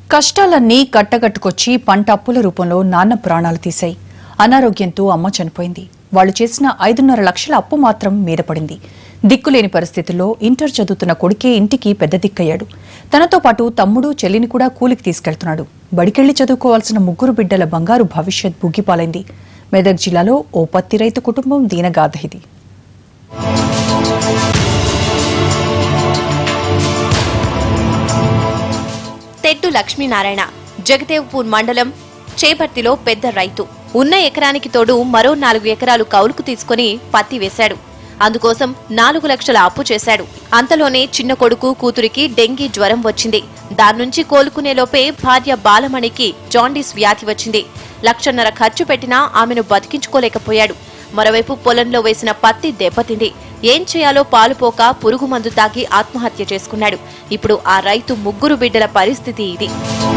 కష్టాలన్నీ కట్టగట్టుకొచ్చి పంట అప్పుల రూపంలో నాన్న ప్రాణాలు తీశాయి అనారోగ్యంతో అమ్మ చనిపోయింది వాళ్ళు చేసిన ఐదున్నర లక్షల అప్పు మాత్రం మీద పడింది దిక్కులేని పరిస్థితుల్లో ఇంటర్ చదువుతున్న కొడుకే ఇంటికి పెద్ద దిక్కయ్యాడు తనతో పాటు తమ్ముడు చెల్లిని కూడా కూలికి తీసుకెళ్తున్నాడు బడికెళ్లి చదువుకోవాల్సిన ముగ్గురు బిడ్డల బంగారు భవిష్యత్ బుగ్గిపాలైంది మెదక్ జిల్లాలో ఓ పత్తి రైతు కుటుంబం దీనగాథ ఇది తెడ్డు లక్ష్మీనారాయణ జగదేవ్పూర్ మండలం చేపర్తిలో పెద్ద రైతు ఉన్న ఎకరానికి తోడు మరో నాలుగు ఎకరాలు కౌలుకు తీసుకుని పత్తి వేశాడు అందుకోసం నాలుగు లక్షల అప్పు చేశాడు అంతలోనే చిన్న కొడుకు కూతురికి డెంగీ జ్వరం వచ్చింది దాన్నుంచి కోలుకునే లోపే భార్య బాలమణికి జాండీస్ వ్యాధి వచ్చింది లక్షన్నర ఖర్చు పెట్టినా ఆమెను బతికించుకోలేకపోయాడు మరోవైపు పొలంలో వేసిన పత్తి దెబ్బతింది ఏం చేయాలో పాలుపోక పురుగు మందు తాగి ఆత్మహత్య చేసుకున్నాడు ఇప్పుడు ఆ రైతు ముగ్గురు బిడ్డల పరిస్థితి ఇది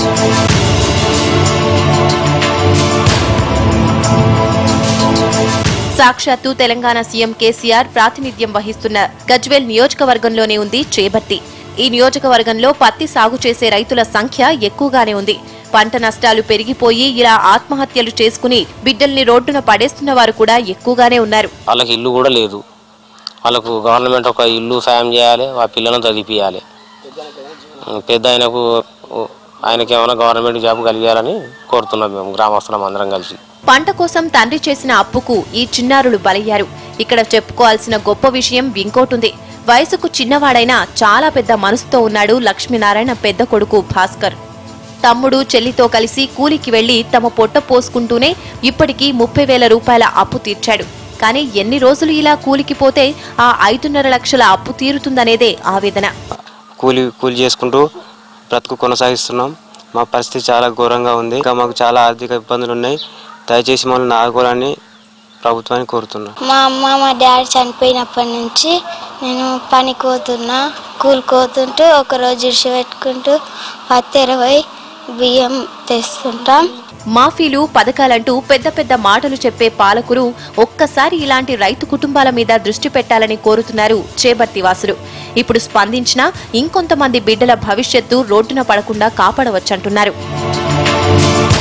సాక్షాత్తు తెలంగాణ సీఎం కేసీఆర్ ప్రాతినిధ్యం వహిస్తున్న గజ్వేల్ నియోజకవర్గంలోనే ఉంది చేబర్తి ఈ నియోజకవర్గంలో పత్తి సాగు చేసే రైతుల సంఖ్య ఎక్కువగానే ఉంది పంట నష్టాలు పెరిగిపోయి ఇలా ఆత్మహత్యలు చేసుకుని బిడ్డల్ని రోడ్డున పడేస్తున్న వారు కూడా ఎక్కువగానే ఉన్నారు వాళ్ళకి ఇల్లు కూడా లేదు వాళ్ళకు గవర్నమెంట్ ఒక ఇల్లు సాయం చేయాలి ఆ పిల్లలను చదివిపియాలి పెద్ద ఆయనకు ఆయనకి ఏమైనా గవర్నమెంట్ జాబ్ కలిగేయాలని కోరుతున్నాం మేము గ్రామస్తులం అందరం కలిసి పంట కోసం తండ్రి చేసిన అప్పుకు ఈ చిన్నారులు బలయ్యారు ఇక్కడ చెప్పుకోవాల్సిన గొప్ప విషయం ఇంకోటుంది వయసుకు చిన్నవాడైనా చాలా పెద్ద మనసుతో ఉన్నాడు లక్ష్మీనారాయణ పెద్ద కొడుకు భాస్కర్ తమ్ముడు చెల్లితో కలిసి కూలికి వెళ్లి తమ పొట్ట పోసుకుంటూనే ఇప్పటికీ ముప్పై వేల రూపాయల అప్పు తీర్చాడు కానీ ఎన్ని రోజులు ఇలా కూలికి పోతే ఆ ఐదున్నర లక్షల అప్పు తీరుతుందనేదే ఆవేదన కూలి కూలి చేసుకుంటూ బ్రతుకు కొనసాగిస్తున్నాం మా పరిస్థితి చాలా ఘోరంగా ఉంది ఇంకా మాకు చాలా ఆర్థిక ఇబ్బందులు ఉన్నాయి దయచేసి మమ్మల్ని ఆదుకోవాలని ప్రభుత్వాన్ని కోరుతున్నాం మా అమ్మ మా డాడీ చనిపోయినప్పటి నుంచి నేను పనికి పోతున్నా కూలిపోతుంటూ ఒకరోజు ఇడిచి పెట్టుకుంటూ పత్తి ఇరవై బియ్యం తెస్తుంటాం మాఫీలు పథకాలంటూ పెద్ద పెద్ద మాటలు చెప్పే పాలకులు ఒక్కసారి ఇలాంటి రైతు కుటుంబాల మీద దృష్టి పెట్టాలని కోరుతున్నారు చేబర్తి వాసులు ఇప్పుడు స్పందించినా ఇంకొంతమంది బిడ్డల భవిష్యత్తు రోడ్డున పడకుండా కాపాడవచ్చంటున్నారు